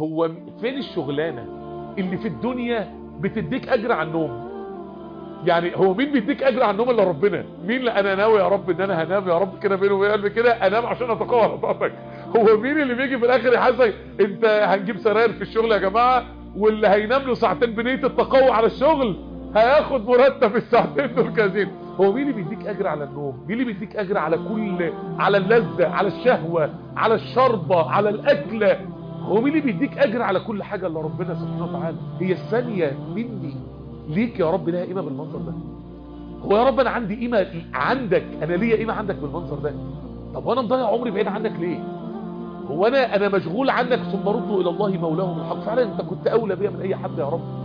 هو فين الشغلانة اللي في الدنيا بتديك اجر عن النوم يعني هو مين بيديك اجر عن النوم الا ربنا مين اللي انا ناوي يا رب ان انا هنام يا رب كده بيني وبين قلبي كده انام عشان اتقوى على طاقتك هو مين اللي بيجي في الاخر يحاسبك انت هنجيب سراير في الشغل يا جماعه واللي هينام له ساعتين بنيه التقوى على الشغل هياخد مرتب الساعتين دول كازين هو مين اللي بيديك اجر على النوم مين اللي بيديك اجر على كل على اللذه على الشهوه على الشربه على الاكله هو مين اللي بيديك اجر على كل حاجه الا ربنا سبحانه وتعالى هي الثانيه مني ليك يا رب لها قيمه بالمنظر ده هو يا رب انا عندي قيمه عندك انا ليا قيمه عندك بالمنظر ده طب وانا مضيع عمري بعيد عنك ليه هو انا انا مشغول عنك ثم ردوا الى الله مولاهم الحق فعلا انت كنت اولى بيا من اي حد يا رب